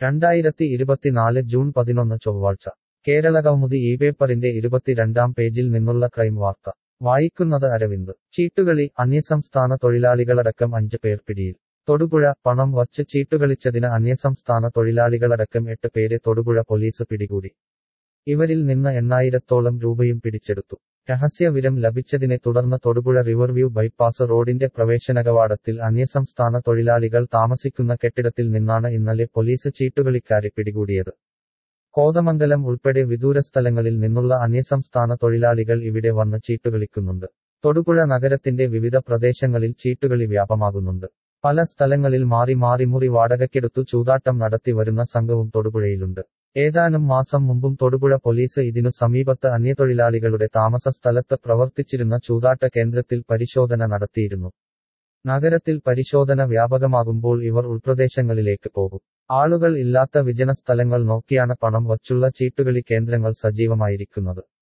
രണ്ടായിരത്തി ഇരുപത്തിനാല് ജൂൺ പതിനൊന്ന് ചൊവ്വാഴ്ച കേരള കൗമുദി ഈ പേപ്പറിന്റെ ഇരുപത്തിരണ്ടാം പേജിൽ നിന്നുള്ള ക്രൈം വാർത്ത വായിക്കുന്നത് അരവിന്ദ് ചീട്ടുകളി അന്യസംസ്ഥാന തൊഴിലാളികളടക്കം അഞ്ച് പേർ പിടിയിൽ തൊടുപുഴ പണം വച്ച് ചീട്ടുകളിച്ചതിന് അന്യസംസ്ഥാന തൊഴിലാളികളടക്കം എട്ട് പേരെ തൊടുപുഴ പോലീസ് പിടികൂടി ഇവരിൽ നിന്ന് എണ്ണായിരത്തോളം രൂപയും പിടിച്ചെടുത്തു രഹസ്യവിവരം ലഭിച്ചതിനെ തുടർന്ന് തൊടുപുഴ റിവർവ്യൂ ബൈപ്പാസ് റോഡിന്റെ പ്രവേശന കവാടത്തിൽ അന്യസംസ്ഥാന തൊഴിലാളികൾ താമസിക്കുന്ന കെട്ടിടത്തിൽ നിന്നാണ് ഇന്നലെ പോലീസ് ചീട്ടുകളിക്കാരെ പിടികൂടിയത് കോതമംഗലം ഉൾപ്പെടെ വിദൂര സ്ഥലങ്ങളിൽ നിന്നുള്ള അന്യസംസ്ഥാന തൊഴിലാളികൾ ഇവിടെ വന്ന് ചീട്ടുകളിക്കുന്നുണ്ട് തൊടുപുഴ നഗരത്തിന്റെ വിവിധ പ്രദേശങ്ങളിൽ ചീട്ടുകളി വ്യാപമാകുന്നുണ്ട് പല സ്ഥലങ്ങളിൽ മാറി മാറി മുറി വാടകയ്ക്കെടുത്തു ചൂതാട്ടം നടത്തി വരുന്ന സംഘവും തൊടുപുഴയിലുണ്ട് ഏതാനും മാസം മുമ്പും തൊടുപുഴ പോലീസ് ഇതിനു സമീപത്ത് അന്യതൊഴിലാളികളുടെ താമസ സ്ഥലത്ത് പ്രവർത്തിച്ചിരുന്ന ചൂതാട്ട കേന്ദ്രത്തിൽ പരിശോധന നടത്തിയിരുന്നു നഗരത്തിൽ പരിശോധന വ്യാപകമാകുമ്പോൾ ഇവർ ഉൾപ്രദേശങ്ങളിലേക്ക് പോകും ആളുകൾ ഇല്ലാത്ത വിജന സ്ഥലങ്ങൾ നോക്കിയാണ് പണം വച്ചുള്ള ചീട്ടുകളി കേന്ദ്രങ്ങൾ സജീവമായിരിക്കുന്നത്